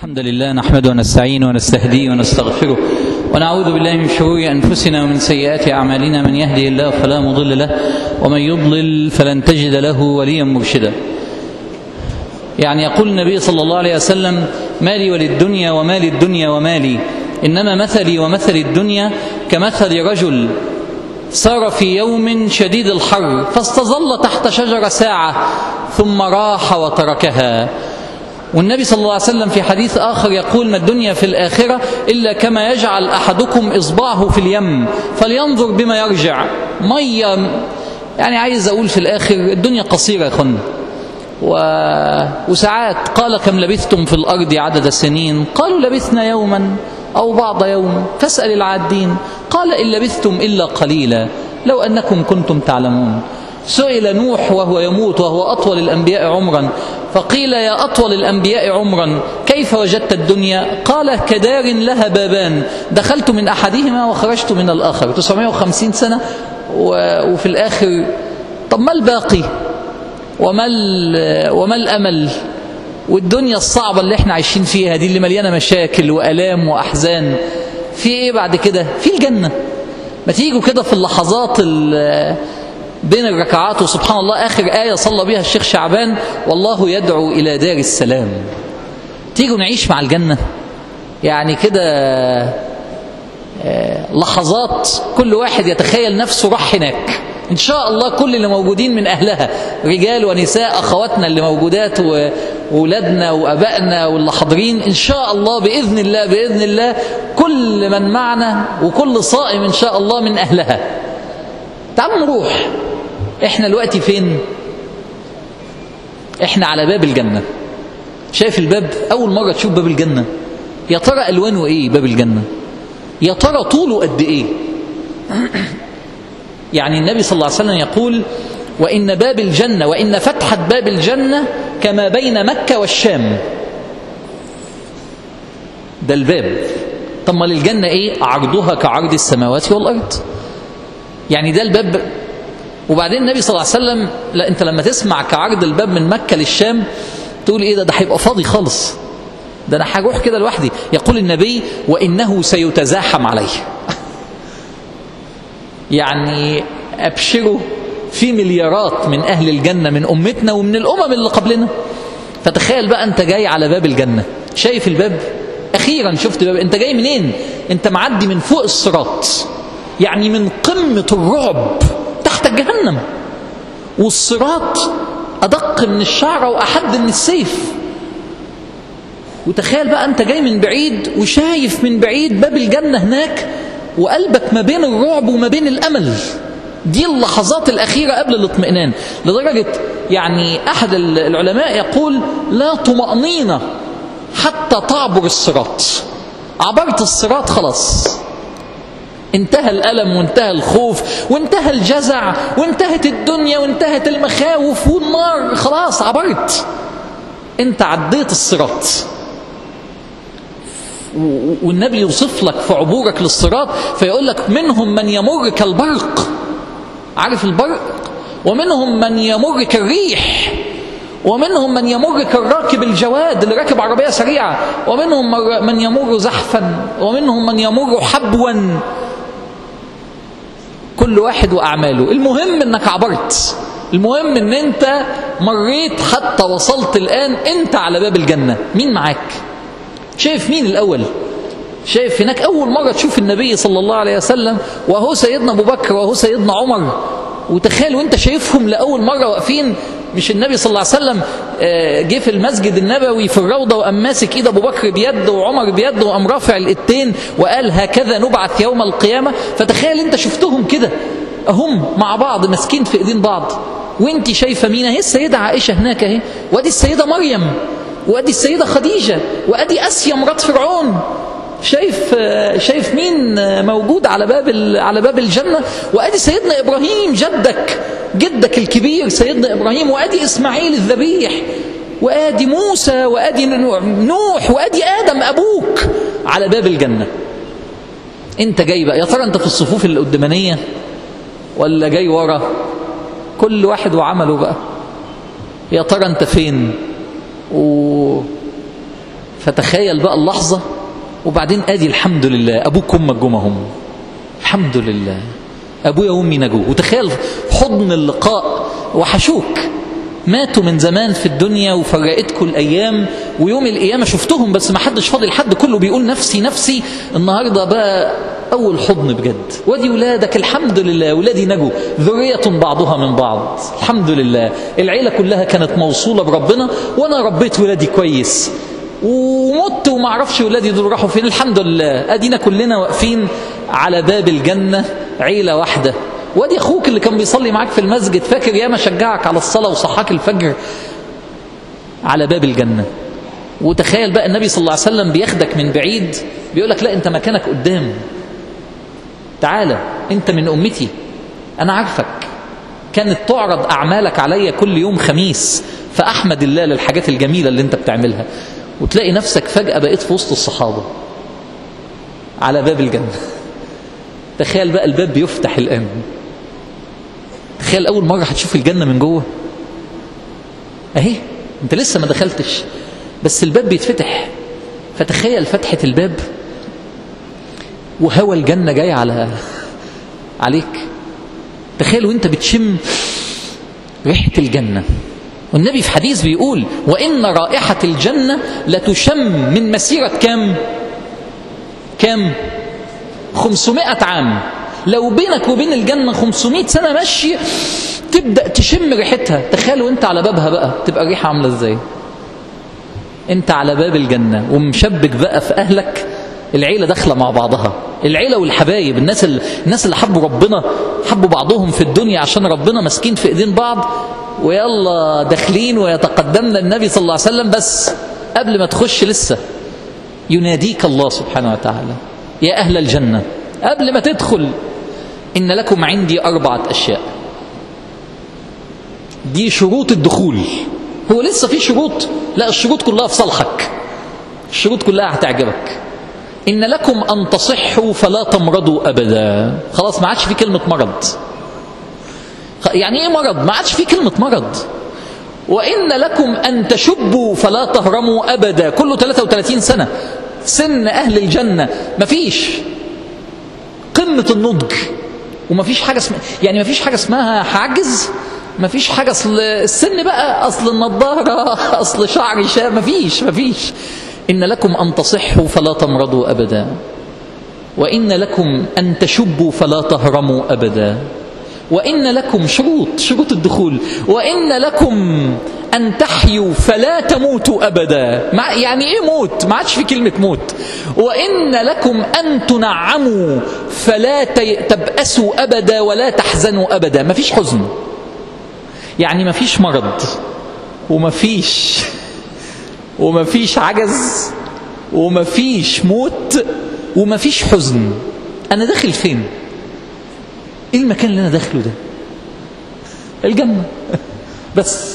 الحمد لله نحمده ونستعينه ونستهديه ونستغفره ونعوذ بالله من شرور أنفسنا ومن سيئات أعمالنا من يهده الله فلا مضل له ومن يضلل فلن تجد له وليا مرشدا يعني يقول النبي صلى الله عليه وسلم مالي وللدنيا ومال الدنيا ومالي إنما مثلي ومثل الدنيا كمثل رجل سار في يوم شديد الحر فاستظل تحت شجرة ساعة ثم راح وتركها والنبي صلى الله عليه وسلم في حديث آخر يقول ما الدنيا في الآخرة إلا كما يجعل أحدكم إصبعه في اليم فلينظر بما يرجع مية يعني عايز أقول في الآخر الدنيا قصيرة يا أخوانا و... وساعات قال كم لبثتم في الأرض عدد السنين قالوا لبثنا يوما أو بعض يوم فاسأل العادين قال إن لبثتم إلا قليلا لو أنكم كنتم تعلمون سئل نوح وهو يموت وهو أطول الأنبياء عمرا فقيل يا أطول الأنبياء عمرا كيف وجدت الدنيا قال كدار لها بابان دخلت من أحدهما وخرجت من الآخر 950 سنة وفي الآخر طب ما الباقي وما, وما الأمل والدنيا الصعبة اللي احنا عايشين فيها دي اللي مليانة مشاكل وألام وأحزان في ايه بعد كده في الجنة ما تيجوا كده في اللحظات بين الركعات وسبحان الله آخر آية صلى بها الشيخ شعبان والله يدعو إلى دار السلام تيجوا نعيش مع الجنة يعني كده لحظات كل واحد يتخيل نفسه راح هناك إن شاء الله كل اللي موجودين من أهلها رجال ونساء أخواتنا اللي موجودات وولادنا وأبائنا واللي حاضرين إن شاء الله بإذن الله بإذن الله كل من معنا وكل صائم إن شاء الله من أهلها تعالوا نروح احنا دلوقتي فين احنا على باب الجنة شايف الباب اول مرة تشوف باب الجنة يا ترى الوانه ايه باب الجنة يا ترى طوله قد ايه يعني النبي صلى الله عليه وسلم يقول وإن باب الجنة وإن فتحة باب الجنة كما بين مكة والشام ده الباب طب ما للجنة ايه عرضها كعرض السماوات والأرض يعني ده الباب وبعدين النبي صلى الله عليه وسلم لا انت لما تسمع كعرض الباب من مكة للشام تقول ايه ده ده هيبقى فاضي خالص ده انا هروح كده لوحدي يقول النبي وانه سيتزاحم عليه يعني ابشروا في مليارات من اهل الجنة من امتنا ومن الامم اللي قبلنا فتخيل بقى انت جاي على باب الجنة شايف الباب اخيرا شفت الباب انت جاي منين انت معدي من فوق الصراط يعني من قمة الرعب تحت جهنم والصراط أدق من الشعر وأحد من السيف وتخيل بقى أنت جاي من بعيد وشايف من بعيد باب الجنة هناك وقلبك ما بين الرعب وما بين الأمل دي اللحظات الأخيرة قبل الاطمئنان لدرجة يعني أحد العلماء يقول لا طمأنينة حتى تعبر الصراط عبرت الصراط خلاص انتهى الألم وانتهى الخوف وانتهى الجزع وانتهت الدنيا وانتهت المخاوف والنار خلاص عبرت انت عديت الصراط والنبي يوصف لك في عبورك للصراط فيقول لك منهم من يمر كالبرق عارف البرق ومنهم من يمر كالريح ومنهم من يمر كالراكب الجواد اللي راكب عربية سريعة ومنهم من يمر زحفا ومنهم من يمر حبوا كل واحد وأعماله المهم أنك عبرت المهم أن أنت مريت حتى وصلت الآن أنت على باب الجنة مين معاك شايف مين الأول شايف هناك أول مرة تشوف النبي صلى الله عليه وسلم وهو سيدنا أبو بكر وهو سيدنا عمر وتخيل وانت شايفهم لأول مرة واقفين مش النبي صلى الله عليه وسلم جه في المسجد النبوي في الروضة وقام ماسك ايد ابو بكر بيد وعمر بيد وقام رافع الايدتين وقال هكذا نبعث يوم القيامة فتخيل انت شفتهم كده هم مع بعض ماسكين في ايدين بعض وانت شايفه مين اهي السيدة عائشة هناك اهي وادي السيدة مريم وادي السيدة خديجة وادي اسيا مرات فرعون شايف شايف مين موجود على باب على باب الجنة وادي سيدنا ابراهيم جدك جدك الكبير سيدنا ابراهيم وادي اسماعيل الذبيح وادي موسى وادي نوح وادي ادم ابوك على باب الجنة انت جاي بقى يا ترى انت في الصفوف اللي قدامانيه ولا جاي ورا كل واحد وعمله بقى يا ترى انت فين و فتخيل بقى اللحظة وبعدين ادي الحمد لله ابوك وامك جمهم الحمد لله ابويا وامي نجوا وتخيل حضن اللقاء وحشوك ماتوا من زمان في الدنيا وفرقتكم الايام ويوم القيامه شفتهم بس ما حدش فاضي لحد كله بيقول نفسي نفسي النهارده بقى اول حضن بجد وادي ولادك الحمد لله ولادي نجوا ذريه بعضها من بعض الحمد لله العيله كلها كانت موصوله بربنا وانا ربيت ولادي كويس ومت وما اعرفش ولادي دول راحوا فين الحمد لله ادينا كلنا واقفين على باب الجنه عيله واحده وادي اخوك اللي كان بيصلي معاك في المسجد فاكر ياما شجعك على الصلاه وصحاك الفجر على باب الجنه وتخيل بقى النبي صلى الله عليه وسلم بياخدك من بعيد بيقول لك لا انت مكانك قدام تعالى انت من امتي انا عارفك كانت تعرض اعمالك عليا كل يوم خميس فاحمد الله للحاجات الجميله اللي انت بتعملها وتلاقي نفسك فجاه بقيت في وسط الصحابه على باب الجنه تخيل بقى الباب بيفتح الان تخيل اول مره هتشوف الجنه من جوه اهي انت لسه ما دخلتش بس الباب بيتفتح فتخيل فتحه الباب وهوى الجنه جاي على عليك تخيل وانت بتشم ريحه الجنه والنبي في حديث بيقول وان رائحه الجنه لتشم من مسيره كام كام 500 عام لو بينك وبين الجنة 500 سنة ماشي تبدأ تشم ريحتها تخيل وانت على بابها بقى تبقى الريحة عاملة ازاي انت على باب الجنة ومشبك بقى في اهلك العيلة داخلة مع بعضها العيلة والحبايب الناس اللي الناس اللي حبوا ربنا حبوا بعضهم في الدنيا عشان ربنا ماسكين في ايدين بعض ويلا داخلين ويتقدمنا النبي صلى الله عليه وسلم بس قبل ما تخش لسه يناديك الله سبحانه وتعالى يا أهل الجنة قبل ما تدخل إن لكم عندي أربعة أشياء دي شروط الدخول هو لسه في شروط لا الشروط كلها في صالحك الشروط كلها هتعجبك إن لكم أن تصحوا فلا تمرضوا أبدا خلاص ما عادش في كلمة مرض يعني إيه مرض ما عادش في كلمة مرض وإن لكم أن تشبوا فلا تهرموا أبدا كله 33 سنة سن أهل الجنة مفيش قمة النضج ومفيش حاجة اسمها يعني مفيش حاجة اسمها حاجز مفيش حاجة أصل السن بقى أصل النضارة أصل شعري شاب مفيش مفيش إن لكم أن تصحوا فلا تمرضوا أبدا وإن لكم أن تشبوا فلا تهرموا أبدا وإن لكم شروط شروط الدخول وإن لكم أن تحيوا فلا تموتوا أبدا مع يعني إيه موت ما عادش في كلمة موت وإن لكم أن تنعموا فلا تبأسوا أبدا ولا تحزنوا أبدا ما فيش حزن يعني ما فيش مرض وما فيش وما فيش عجز وما فيش موت وما فيش حزن أنا داخل فين ايه المكان اللي انا داخله ده الجنة بس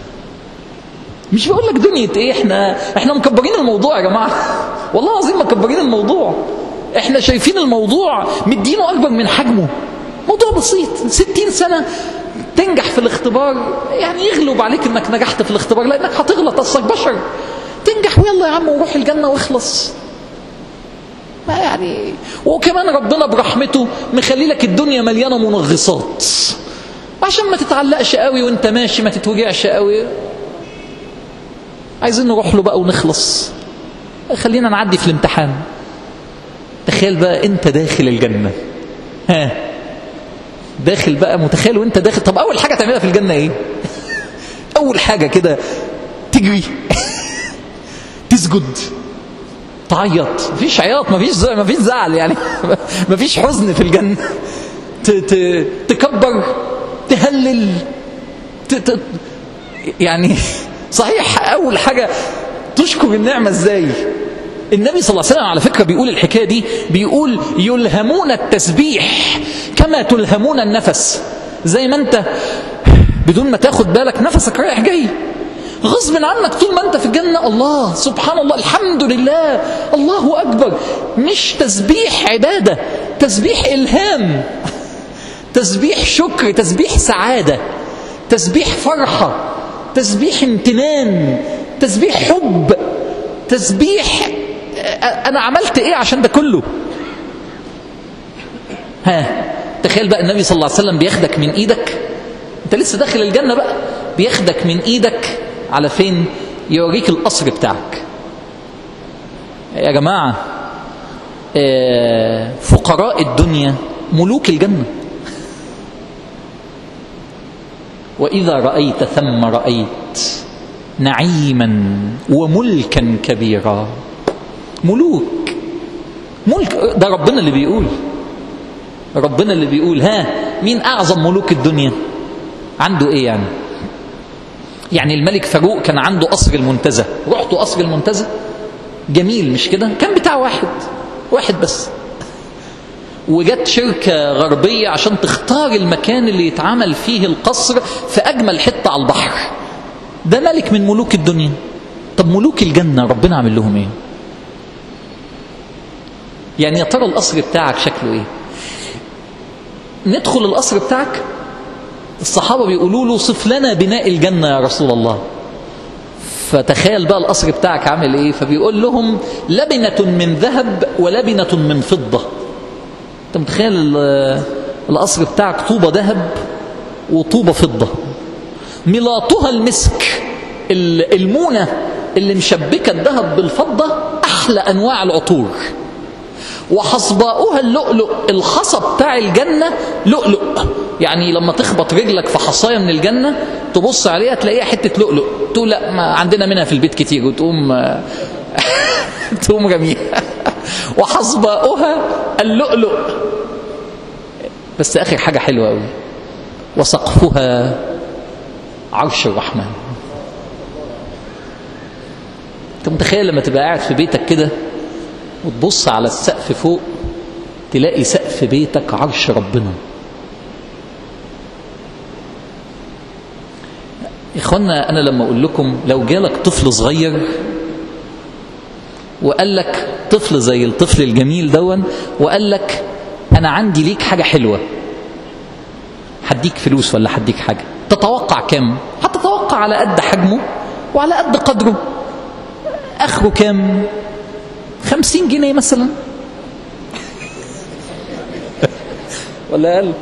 مش بقول لك دنيا ايه احنا احنا مكبرين الموضوع يا جماعة والله العظيم مكبرين الموضوع احنا شايفين الموضوع مدينه اكبر من حجمه موضوع بسيط ستين سنة تنجح في الاختبار يعني يغلب عليك انك نجحت في الاختبار لانك هتغلط اصلك بشر تنجح ويلا يا عم وروح الجنة واخلص ما يعني وكمان ربنا برحمته مخلي لك الدنيا مليانه منغصات عشان ما تتعلقش قوي وانت ماشي ما تتوجعش قوي عايزين نروح له بقى ونخلص خلينا نعدي في الامتحان تخيل بقى انت داخل الجنه ها داخل بقى متخيل وانت داخل طب اول حاجه تعملها في الجنه ايه اول حاجه كده تجري تسجد تعيط مفيش عياط مفيش زعل مفيش زعل يعني مفيش حزن في الجنة ت ت تكبر تهلل ت ت يعني صحيح أول حاجة تشكر النعمة ازاي النبي صلى الله عليه وسلم على فكرة بيقول الحكاية دي بيقول يلهمون التسبيح كما تلهمون النفس زي ما انت بدون ما تاخد بالك نفسك رايح جاي غصب عنك طول ما انت في الجنة الله سبحان الله الحمد لله الله أكبر مش تسبيح عبادة تسبيح إلهام تسبيح شكر تسبيح سعادة تسبيح فرحة تسبيح امتنان تسبيح حب تسبيح انا عملت ايه عشان ده كله ها تخيل بقى النبي صلى الله عليه وسلم بياخدك من ايدك انت لسه داخل الجنه بقى بياخدك من ايدك على فين يوريك القصر بتاعك يا جماعه فقراء الدنيا ملوك الجنه واذا رايت ثم رايت نعيما وملكا كبيرا ملوك ملك ده ربنا اللي بيقول ربنا اللي بيقول ها مين اعظم ملوك الدنيا عنده ايه يعني يعني الملك فاروق كان عنده قصر المنتزه رحتوا قصر المنتزه جميل مش كده كان بتاع واحد واحد بس وجت شركة غربية عشان تختار المكان اللي يتعمل فيه القصر في أجمل حتة على البحر ده ملك من ملوك الدنيا طب ملوك الجنة ربنا عامل لهم ايه يعني يا ترى القصر بتاعك شكله ايه ندخل القصر بتاعك الصحابة بيقولوا له صف لنا بناء الجنة يا رسول الله فتخيل بقى القصر بتاعك عامل ايه فبيقول لهم لبنة من ذهب ولبنة من فضة انت متخيل القصر بتاعك طوبة ذهب وطوبة فضة ملاطها المسك المونة اللي مشبكة الذهب بالفضة أحلى أنواع العطور وحصباؤها اللؤلؤ الحصى بتاع الجنة لؤلؤ يعني لما تخبط رجلك في حصاية من الجنة تبص عليها تلاقيها حتة لؤلؤ تقول لا ما عندنا منها في البيت كتير وتقوم تقوم رميها وحصباؤها اللؤلؤ بس آخر حاجة حلوة قوي وسقفها عرش الرحمن انت متخيل لما تبقى قاعد في بيتك كده وتبص على السقف فوق تلاقي سقف بيتك عرش ربنا إخوانا أنا لما أقول لكم لو جالك طفل صغير وقال لك طفل زي الطفل الجميل دون وقال لك أنا عندي ليك حاجة حلوة هديك فلوس ولا هديك حاجة تتوقع كام هتتوقع على قد حجمه وعلى قد قدره اخره كام خمسين جنيه مثلا ولا اقل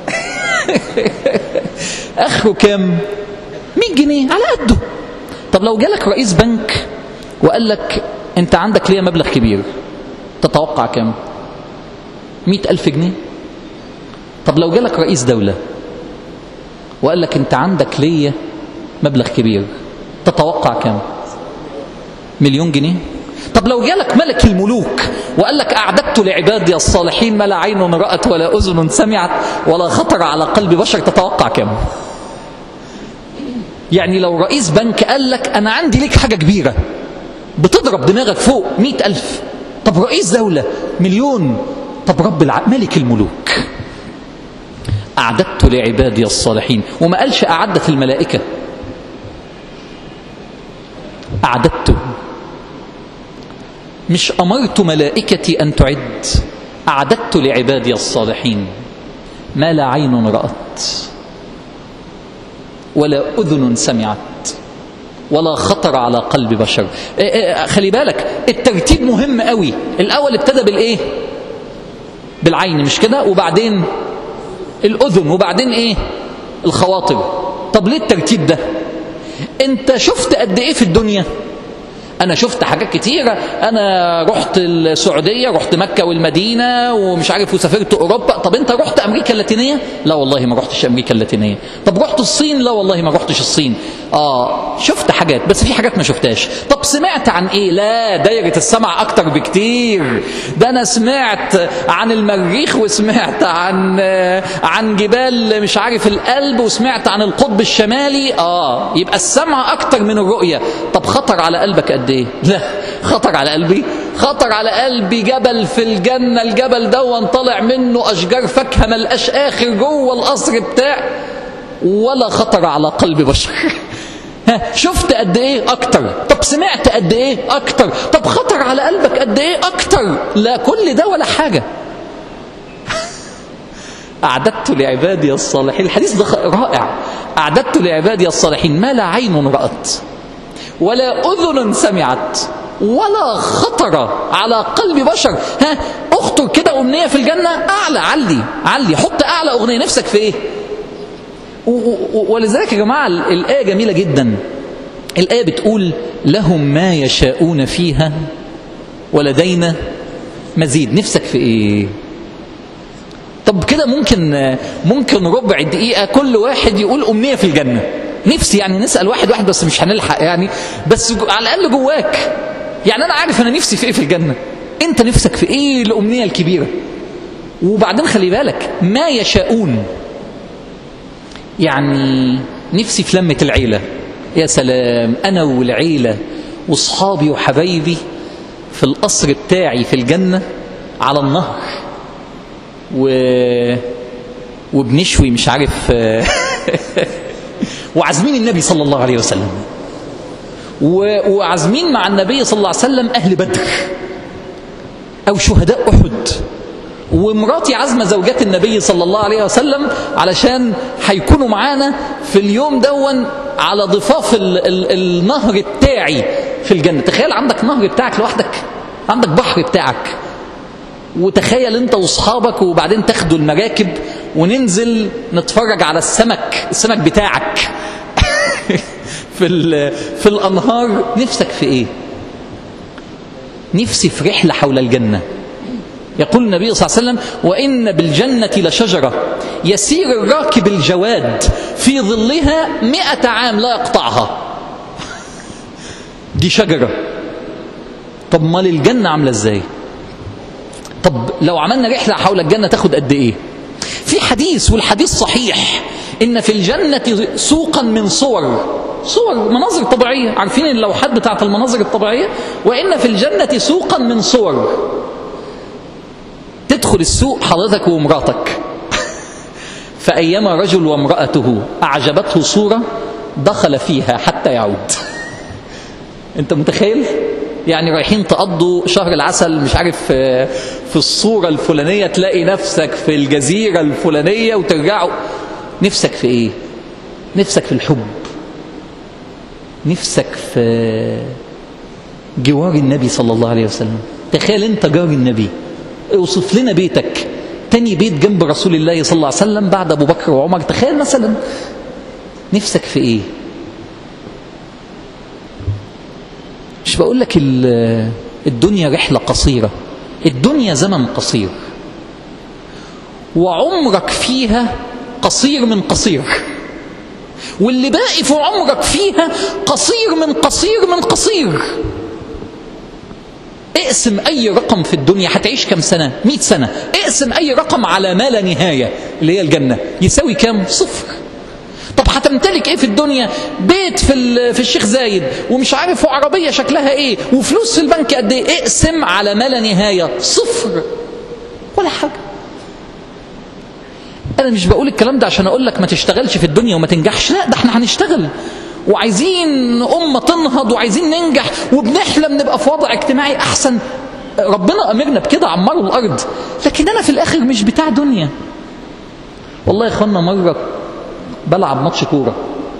اخره كام مية جنيه على قده طب لو جالك رئيس بنك وقال لك انت عندك ليا مبلغ كبير تتوقع كام مئة ألف جنيه طب لو جالك رئيس دولة وقال لك انت عندك ليا مبلغ كبير تتوقع كام مليون جنيه طب لو جالك ملك الملوك وقال لك أعددت لعبادي الصالحين ما لا عين رأت ولا أذن سمعت ولا خطر على قلب بشر تتوقع كم يعني لو رئيس بنك قال لك أنا عندي ليك حاجة كبيرة بتضرب دماغك فوق مئة ألف طب رئيس دولة مليون طب رب الع... ملك الملوك أعددت لعبادي الصالحين وما قالش أعدت الملائكة أعددت مش أمرت ملائكتي أن تعد أعددت لعبادي الصالحين ما لا عين رأت ولا أذن سمعت ولا خطر على قلب بشر خلي بالك الترتيب مهم قوي الأول ابتدى بالإيه بالعين مش كده وبعدين الأذن وبعدين إيه الخواطر طب ليه الترتيب ده انت شفت قد ايه في الدنيا انا شفت حاجات كتيرة انا رحت السعودية رحت مكة والمدينة ومش عارف وسافرت اوروبا طب انت رحت امريكا اللاتينية لا والله ما رحتش امريكا اللاتينية طب رحت الصين لا والله ما رحتش الصين اه شفت حاجات بس في حاجات ما شفتهاش طب سمعت عن ايه لا دايرة السمع اكتر بكتير ده انا سمعت عن المريخ وسمعت عن عن جبال مش عارف القلب وسمعت عن القطب الشمالي اه يبقى السمع اكتر من الرؤية طب خطر على قلبك قد ايه لا خطر على قلبي خطر على قلبي جبل في الجنة الجبل ده طالع منه أشجار فاكهة ملقاش آخر جوه القصر بتاع ولا خطر على قلب بشر ها شفت قد ايه اكتر طب سمعت قد ايه اكتر طب خطر على قلبك قد ايه اكتر لا كل ده ولا حاجة أعددت لعبادي الصالحين الحديث ده رائع أعددت لعبادي الصالحين ما لا عين رأت ولا أذن سمعت ولا خطر على قلب بشر ها اخطر كده امنيه في الجنه اعلى علي علي حط اعلى اغنيه نفسك في ايه و- و- ولذلك يا جماعه ال- الايه جميله جدا الايه بتقول لهم ما يشاءون فيها ولدينا مزيد نفسك في ايه طب كده ممكن ممكن ربع دقيقة كل واحد يقول أمنية في الجنة نفسي يعني نسأل واحد واحد بس مش هنلحق يعني بس جو على الأقل جواك يعني أنا عارف أنا نفسي في إيه في الجنة أنت نفسك في إيه الأمنية الكبيرة وبعدين خلي بالك ما يشاءون يعني نفسي في لمة العيلة يا سلام أنا والعيلة وصحابي وحبايبي في القصر بتاعي في الجنة على النهر و... وبنشوي مش عارف وعازمين النبي صلى الله عليه وسلم و... وعازمين مع النبي صلى الله عليه وسلم أهل بدر أو شهداء أحد ومراتي عازمة زوجات النبي صلى الله عليه وسلم علشان هيكونوا معانا في اليوم دون على ضفاف ال... ال... النهر بتاعي في الجنة تخيل عندك نهر بتاعك لوحدك عندك بحر بتاعك وتخيل انت واصحابك وبعدين تاخدوا المراكب وننزل نتفرج على السمك السمك بتاعك في ال- في الانهار نفسك في ايه نفسي في رحله حول الجنه يقول النبي صلى الله عليه وسلم وان بالجنه لشجره يسير الراكب الجواد في ظلها مئة عام لا يقطعها دي شجره طب مال الجنه عامله ازاي طب لو عملنا رحلة حول الجنة تاخد قد إيه في حديث والحديث صحيح إن في الجنة سوقا من صور صور مناظر طبيعية عارفين اللوحات بتاعت المناظر الطبيعية وإن في الجنة سوقا من صور تدخل السوق حضرتك ومراتك فأيما رجل وامرأته أعجبته صورة دخل فيها حتى يعود أنت متخيل؟ يعني رايحين تقضوا شهر العسل مش عارف في في الصورة الفلانية تلاقي نفسك في الجزيرة الفلانية وترجعوا نفسك في ايه نفسك في الحب نفسك في جوار النبي صلى الله عليه وسلم تخيل انت جار النبي اوصف لنا بيتك تاني بيت جنب رسول الله صلى الله عليه وسلم بعد ابو بكر وعمر تخيل مثلا نفسك في ايه مش بقول لك ال- الدنيا رحلة قصيرة الدنيا زمن قصير وعمرك فيها قصير من قصير واللي باقي في عمرك فيها قصير من قصير من قصير اقسم اي رقم في الدنيا هتعيش كم سنة مئة سنة اقسم اي رقم على ما لا نهاية اللي هي الجنة يساوي كام صفر طب هتمتلك ايه في الدنيا بيت في ال- في الشيخ زايد ومش عارف وعربيه شكلها ايه وفلوس في البنك قد ايه اقسم على ما لا نهايه صفر ولا حاجه انا مش بقول الكلام ده عشان اقول لك ما تشتغلش في الدنيا وما تنجحش لا ده احنا هنشتغل وعايزين امه تنهض وعايزين ننجح وبنحلم نبقى في وضع اجتماعي احسن ربنا امرنا بكده عمروا الارض لكن انا في الاخر مش بتاع دنيا والله يا اخوانا مره بلعب ماتش كوره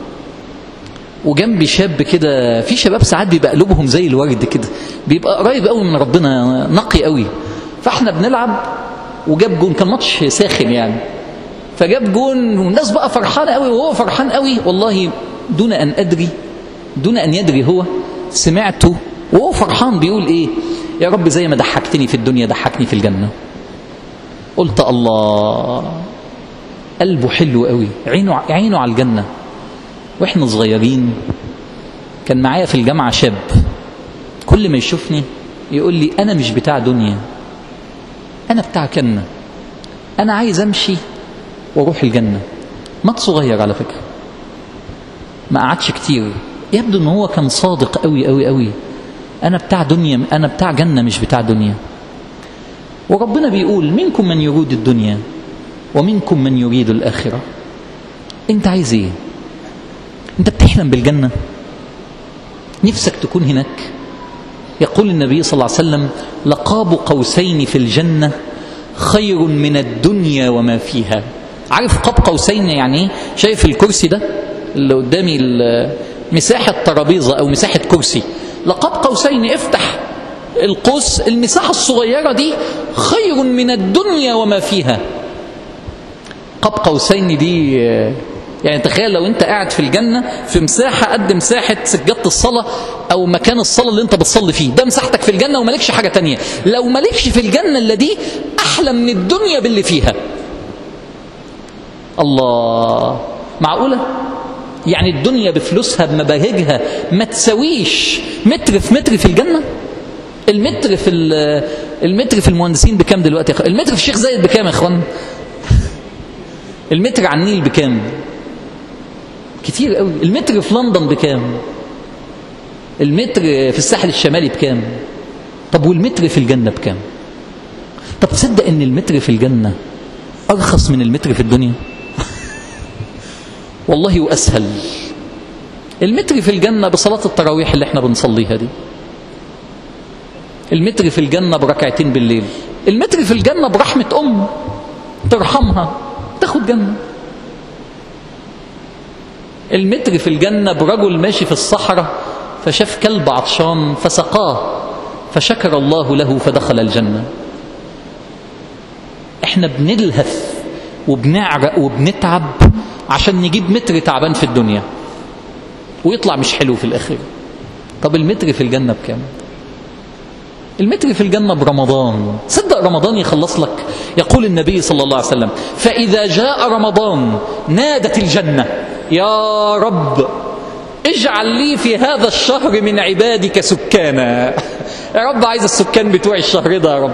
وجنبي شاب كده في شباب ساعات بيبقى قلوبهم زي الورد كده بيبقى قريب قوي من ربنا نقي قوي فاحنا بنلعب وجاب جون كان ماتش ساخن يعني فجاب جون والناس بقى فرحانه قوي وهو فرحان قوي والله دون ان ادري دون ان يدري هو سمعته وهو فرحان بيقول ايه يا رب زي ما ضحكتني في الدنيا ضحكني في الجنه قلت الله قلبه حلو قوي عينه عينه على الجنه واحنا صغيرين كان معايا في الجامعه شاب كل ما يشوفني يقول لي انا مش بتاع دنيا انا بتاع جنه انا عايز امشي واروح الجنه مات صغير على فكره ما قعدش كتير يبدو ان هو كان صادق قوي قوي قوي انا بتاع دنيا انا بتاع جنه مش بتاع دنيا وربنا بيقول منكم من يريد الدنيا ومنكم من يريد الاخره انت عايز ايه انت بتحلم بالجنه نفسك تكون هناك يقول النبي صلى الله عليه وسلم لقاب قوسين في الجنه خير من الدنيا وما فيها عارف قاب قوسين يعني ايه شايف الكرسي ده اللي قدامي ال- مساحه ترابيزه او مساحه كرسي لقاب قوسين افتح القوس المساحة الصغيرة دي خير من الدنيا وما فيها قاب قوسين دي يعني تخيل لو انت قاعد في الجنة في مساحة قد مساحة سجادة الصلاة او مكان الصلاة اللي انت بتصلي فيه ده مساحتك في الجنة ومالكش حاجة تانية لو مالكش في الجنة اللي دي احلى من الدنيا باللي فيها الله معقولة يعني الدنيا بفلوسها بمباهجها ما تساويش متر في متر في الجنة المتر في المتر في المهندسين بكام دلوقتي المتر في الشيخ زايد بكام يا اخوان المتر على النيل بكام كتير قوي المتر في لندن بكام المتر في الساحل الشمالي بكام طب والمتر في الجنة بكام طب تصدق ان المتر في الجنة ارخص من المتر في الدنيا والله واسهل المتر في الجنة بصلاة التراويح اللي احنا بنصليها دي المتر في الجنة بركعتين بالليل المتر في الجنة برحمة أم ترحمها تاخد جنة المتر في الجنة برجل ماشي في الصحراء فشاف كلب عطشان فسقاه فشكر الله له فدخل الجنة احنا بنلهث وبنعرق وبنتعب عشان نجيب متر تعبان في الدنيا ويطلع مش حلو في الآخر طب المتر في الجنة بكام المتر في الجنة برمضان صدق رمضان يخلص لك يقول النبي صلى الله عليه وسلم فإذا جاء رمضان نادت الجنة يا رب اجعل لي في هذا الشهر من عبادك سكانا يا رب عايز السكان بتوع الشهر ده يا رب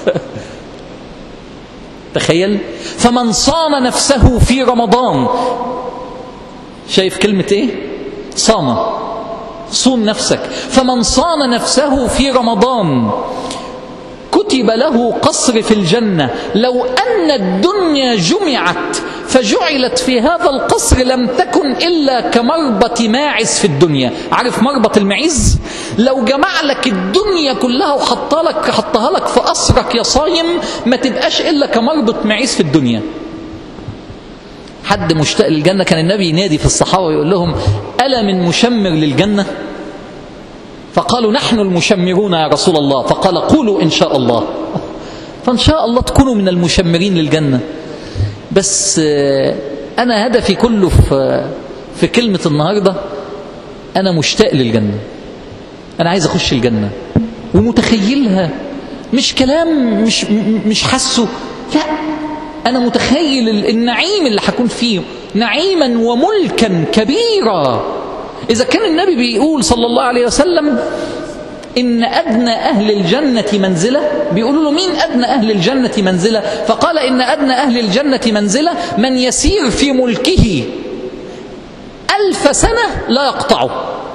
تخيل فمن صام نفسه في رمضان شايف كلمة ايه صام صوم نفسك فمن صام نفسه في رمضان كتب له قصر في الجنة لو أن الدنيا جمعت فجعلت في هذا القصر لم تكن إلا كمربط ماعز في الدنيا عارف مربط المعيز لو جمع لك الدنيا كلها وحطها لك, حطها لك في قصرك يا صايم ما تبقاش إلا كمربط معيز في الدنيا حد مشتاق للجنة كان النبي ينادي في الصحابة ويقول لهم ألا من مشمر للجنة فقالوا نحن المشمرون يا رسول الله فقال قولوا إن شاء الله فإن شاء الله تكونوا من المشمرين للجنة بس أنا هدفي كله في, في كلمة النهاردة أنا مشتاق للجنة أنا عايز أخش الجنة ومتخيلها مش كلام مش مش حاسه لا أنا متخيل النعيم اللي هكون فيه نعيما وملكا كبيرا إذا كان النبي بيقول صلى الله عليه وسلم إن أدنى أهل الجنة منزلة بيقولوا له مين أدنى أهل الجنة منزلة فقال إن أدنى أهل الجنة منزلة من يسير في ملكه ألف سنة لا يقطعه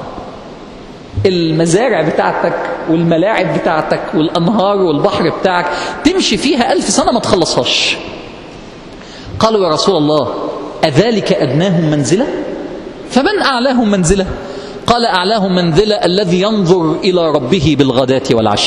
المزارع بتاعتك والملاعب بتاعتك والأنهار والبحر بتاعك تمشي فيها ألف سنة ما تخلصهاش قالوا يا رسول الله أذلك أدناهم منزلة فمن أعلاهم منزلة قال أعلاهم منزلة الذي ينظر إلى ربه بالغداة والعشي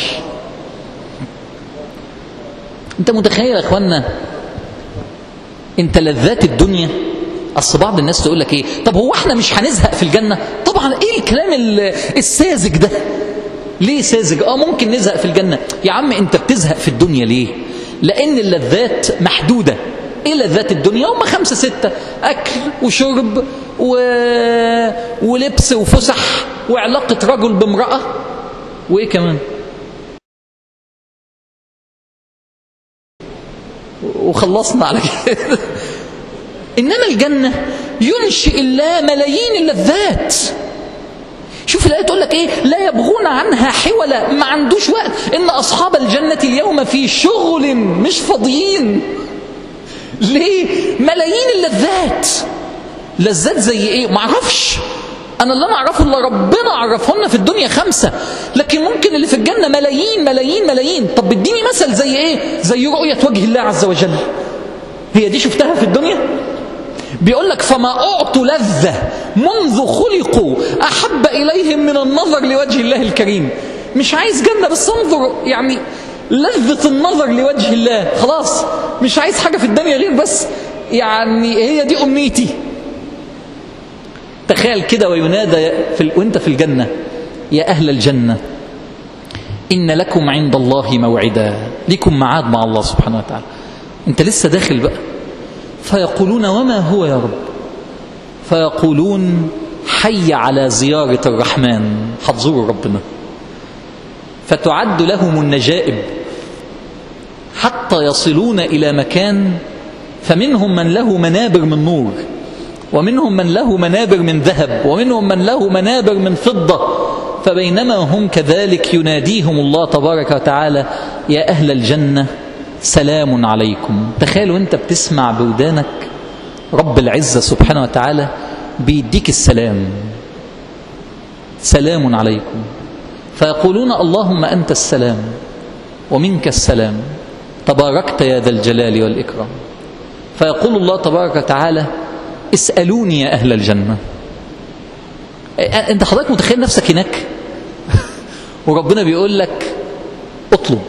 أنت متخيل يا أخوانا أنت لذات الدنيا أصل بعض الناس تقول لك إيه طب هو إحنا مش هنزهق في الجنة طبعا إيه الكلام الساذج ده ليه ساذج اه ممكن نزهق في الجنة يا عم أنت بتزهق في الدنيا ليه لأن اللذات محدودة ايه لذات الدنيا هم خمسة ستة اكل وشرب و... ولبس وفسح وعلاقة رجل بامرأة وايه كمان وخلصنا على كده انما الجنة ينشئ الله ملايين اللذات شوف الآية تقول لك إيه لا يبغون عنها حولا ما عندوش وقت إن أصحاب الجنة اليوم في شغل مش فاضيين ليه ملايين اللذات لذات زي ايه ما اعرفش انا اللي انا اعرفه اللي ربنا عرفه لنا في الدنيا خمسة لكن ممكن اللي في الجنة ملايين ملايين ملايين طب اديني مثل زي ايه زي رؤية وجه الله عز وجل هي دي شفتها في الدنيا بيقول لك فما أعطوا لذة منذ خلقوا أحب إليهم من النظر لوجه الله الكريم مش عايز جنة بس انظر يعني لذة النظر لوجه الله خلاص مش عايز حاجة في الدنيا غير بس يعني هي دي أمنيتي تخيل كده وينادى في ال... وانت في الجنة يا أهل الجنة إن لكم عند الله موعدا لكم معاد مع الله سبحانه وتعالى أنت لسه داخل بقى فيقولون وما هو يا رب فيقولون حي على زيارة الرحمن هتزوروا ربنا فتعد لهم النجائب حتى يصلون إلى مكان فمنهم من له منابر من نور ومنهم من له منابر من ذهب ومنهم من له منابر من فضة فبينما هم كذلك يناديهم الله تبارك وتعالى يا أهل الجنة سلام عليكم تخيلوا أنت بتسمع بودانك رب العزة سبحانه وتعالى بيديك السلام سلام عليكم فيقولون اللهم أنت السلام ومنك السلام تباركت يا ذا الجلال والإكرام فيقول الله تبارك وتعالى اسألوني يا أهل الجنة أنت حضرتك متخيل نفسك هناك وربنا بيقول لك اطلب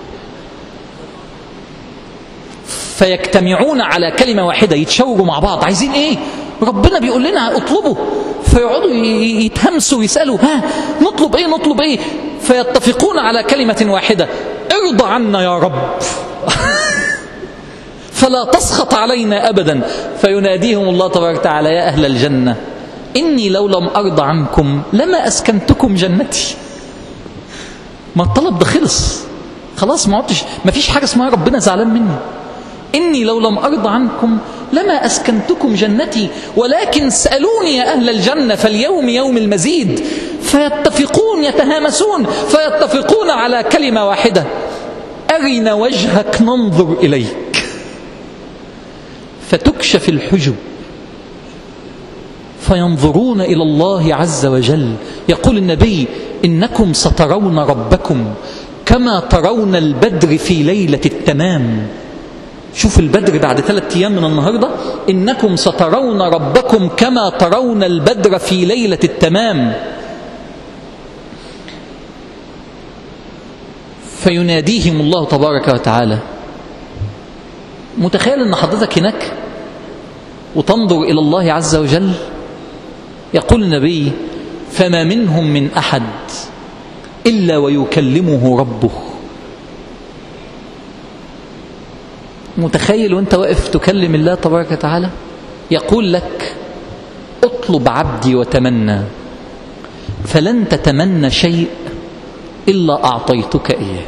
فيجتمعون على كلمة واحدة يتشاوروا مع بعض عايزين ايه ربنا بيقول لنا اطلبوا فيقعدوا يتهمسوا ويسألوا ها نطلب ايه نطلب ايه فيتفقون على كلمة واحدة ارضى عنا يا رب فلا تسخط علينا أبدا فيناديهم الله تبارك وتعالى يا أهل الجنة إني لو لم أرضى عنكم لما أسكنتكم جنتي ما الطلب ده خلص خلاص ما عدتش ما فيش حاجة اسمها ربنا زعلان مني إني لو لم أرضى عنكم لما أسكنتكم جنتي ولكن اسألوني يا أهل الجنة فاليوم يوم المزيد فيتفقون يتهامسون فيتفقون على كلمة واحدة أرنا وجهك ننظر إليك فتكشف الحجب فينظرون إلى الله عز وجل يقول النبي إنكم سترون ربكم كما ترون البدر في ليلة التمام شوف البدر بعد ثلاثة أيام من النهاردة إنكم سترون ربكم كما ترون البدر في ليلة التمام فيناديهم الله تبارك وتعالى متخيل أن حضرتك هناك وتنظر إلى الله عز وجل يقول النبي فما منهم من أحد إلا ويكلمه ربه متخيل وانت واقف تكلم الله تبارك وتعالى يقول لك اطلب عبدي وتمنى فلن تتمنى شيء إلا أعطيتك إياه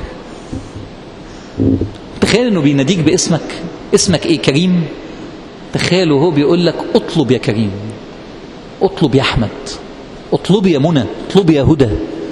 تخيل أنه بيناديك باسمك اسمك إيه كريم تخيل وهو بيقول لك اطلب يا كريم اطلب يا أحمد اطلب يا منى اطلب يا هدى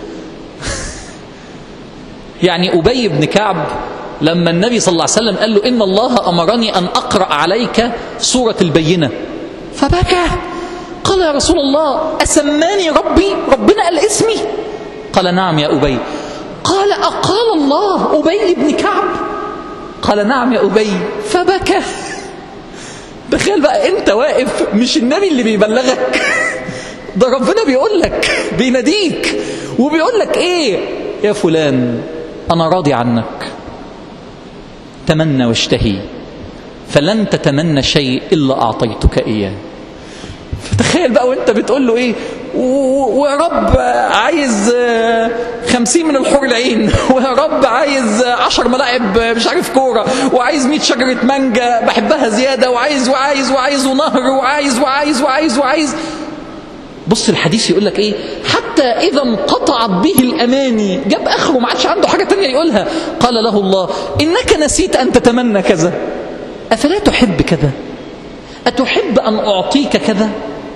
يعني أبي بن كعب لما النبي صلى الله عليه وسلم قال له إن الله أمرني أن أقرأ عليك سورة البينة فبكى قال يا رسول الله أسماني ربي ربنا قال اسمي قال نعم يا أبي قال أقال الله أبي بن كعب قال نعم يا أبي فبكى تخيل بقى أنت واقف مش النبي اللي بيبلغك ده ربنا بيقول لك بيناديك وبيقول لك إيه يا فلان أنا راضي عنك تمنى واشتهي فلن تتمنى شيء إلا أعطيتك إياه فتخيل بقى وانت بتقول له ايه ويا رب عايز خمسين من الحور العين ويا رب عايز عشر ملاعب مش عارف كورة وعايز مئة شجرة مانجا بحبها زيادة وعايز وعايز وعايز ونهر وعايز وعايز وعايز وعايز بص الحديث يقول لك ايه حتى اذا انقطعت به الاماني جاب اخره ما عادش عنده حاجه تانية يقولها قال له الله انك نسيت ان تتمنى كذا افلا تحب كذا اتحب ان اعطيك كذا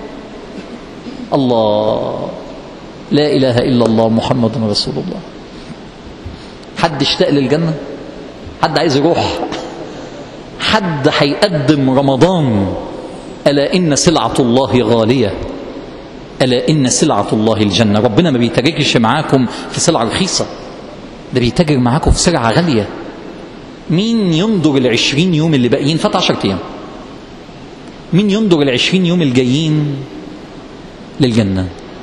الله لا اله الا الله محمد رسول الله حد اشتاق للجنه حد عايز يروح حد هيقدم رمضان الا ان سلعه الله غاليه ألا إن سلعة الله الجنة ربنا ما بيتاجرش معاكم في سلعة رخيصة ده بيتاجر معاكم في سلعة غالية مين ينظر العشرين يوم اللي باقيين فات عشر أيام مين ينظر العشرين يوم الجايين للجنة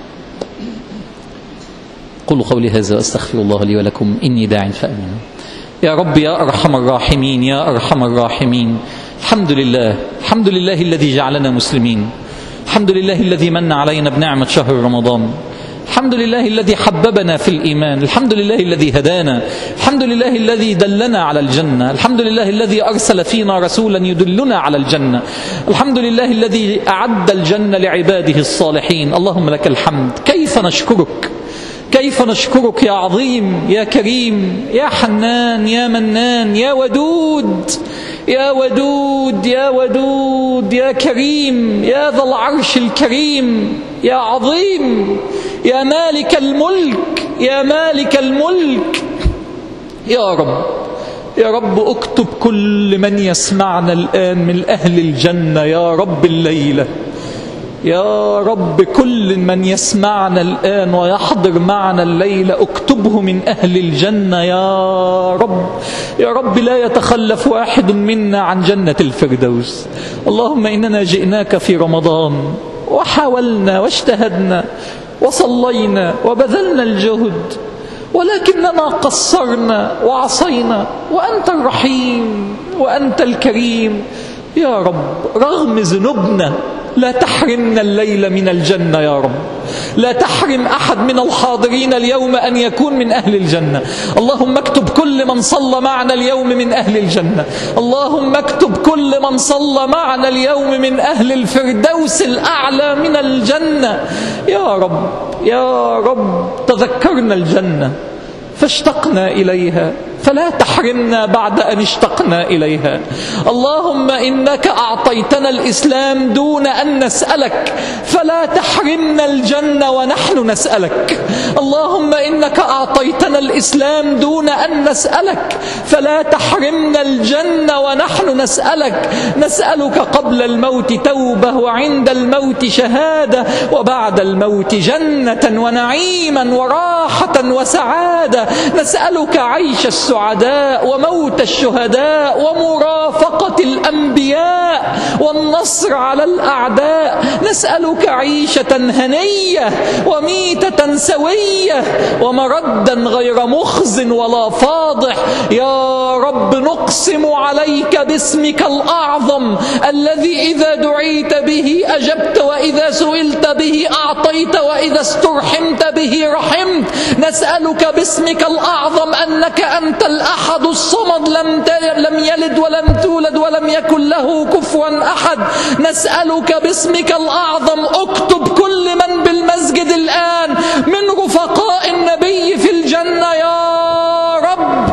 قولوا قولي هذا أستغفر الله لي ولكم إني داع فأمين يا رب يا أرحم الراحمين يا أرحم الراحمين الحمد لله الحمد لله الذي جعلنا مسلمين الحمد لله الذي من علينا بنعمة شهر رمضان الحمد لله الذي حببنا في الإيمان الحمد لله الذي هدانا الحمد لله الذي دلنا على الجنة الحمد لله الذي أرسل فينا رسولا يدلنا على الجنة الحمد لله الذي أعد الجنة لعباده الصالحين اللهم لك الحمد كيف نشكرك كيف نشكرك يا عظيم يا كريم يا حنان يا منان يا ودود يا ودود يا ودود يا كريم يا ذا العرش الكريم يا عظيم يا مالك الملك يا مالك الملك يا رب يا رب اكتب كل من يسمعنا الآن من أهل الجنة يا رب الليلة يا رب كل من يسمعنا الآن ويحضر معنا الليلة اكتبه من أهل الجنة يا رب يا رب لا يتخلف واحد منا عن جنة الفردوس اللهم إننا جئناك في رمضان وحاولنا واجتهدنا وصلينا وبذلنا الجهد ولكننا قصرنا وعصينا وأنت الرحيم وأنت الكريم يا رب رغم ذنوبنا لا تحرمنا الليل من الجنة يا رب لا تحرم أحد من الحاضرين اليوم أن يكون من أهل الجنة اللهم اكتب كل من صلى معنا اليوم من أهل الجنة اللهم اكتب كل من صلى معنا اليوم من أهل الفردوس الأعلى من الجنة يا رب يا رب تذكرنا الجنة فاشتقنا إليها فلا تحرمنا بعد أن اشتقنا إليها اللهم إنك أعطيتنا الإسلام دون أن نسألك فلا تحرمنا الجنة ونحن نسألك اللهم إنك أعطيتنا الإسلام دون أن نسألك فلا تحرمنا الجنة ونحن نسألك نسألك قبل الموت توبة وعند الموت شهادة وبعد الموت جنة ونعيما وراحة وسعادة نسألك عيش السعادة السعداء وموت الشهداء ومرافقة الأنبياء والنصر على الأعداء نسألك عيشة هنية وميتة سوية ومردا غير مخز ولا فاضح يا رب نقسم عليك باسمك الأعظم الذي إذا دعيت به أجبت وإذا سئلت به أعطيت وإذا استرحمت به رحمت نسألك باسمك الأعظم أنك أنت الأحد الصمد لم لم يلد ولم تولد ولم يكن له كفوا أحد نسألك باسمك الأعظم اكتب كل من بالمسجد الآن من رفقاء النبي في الجنة يا رب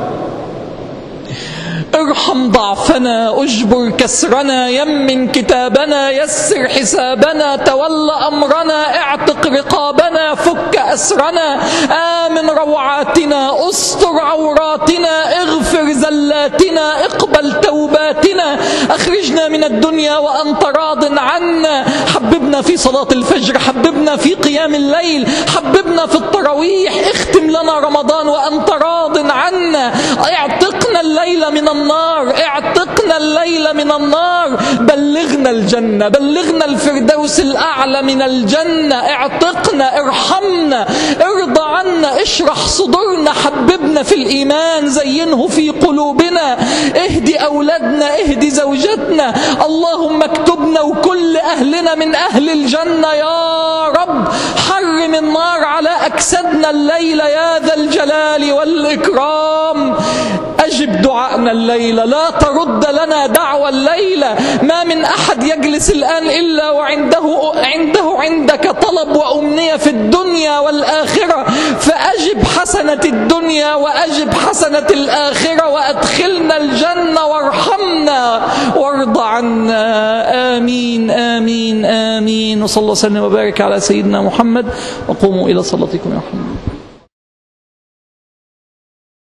ارحم ضعفنا اجبر كسرنا يمن كتابنا يسر حسابنا تول امرنا اعتق رقابنا فك اسرنا امن روعاتنا استر عوراتنا اغفر زلاتنا اقبل توباتنا اخرجنا من الدنيا وانت راض عنا حببنا في صلاه الفجر حببنا في قيام الليل حببنا في التراويح اختم لنا رمضان وانت راض عنا اعتقنا الليل من النار اعتقنا الليل من النار بلغنا الجنة بلغنا الفردوس الأعلى من الجنة اعتقنا ارحمنا ارضى عنا اشرح صدورنا حببنا في الإيمان زينه في قلوبنا اهدي أولادنا اهدي زوجتنا اللهم اكتبنا وكل أهلنا من أهل الجنة يا رب حرم النار على أجسادنا الليلة يا ذا الجلال والإكرام أجب دعائنا الليلة لا ترد لنا دعوة الليلة ما من أحد يجلس الآن إلا وعنده عنده عندك طلب وأمنية في الدنيا والآخرة فأجب حسنة الدنيا وأجب حسنة الآخرة وأدخلنا الجنة وارحمنا وارض عنا آمين آمين آمين وصلى الله وسلم وبارك على سيدنا محمد وقوموا إلى صلاتكم يا محمد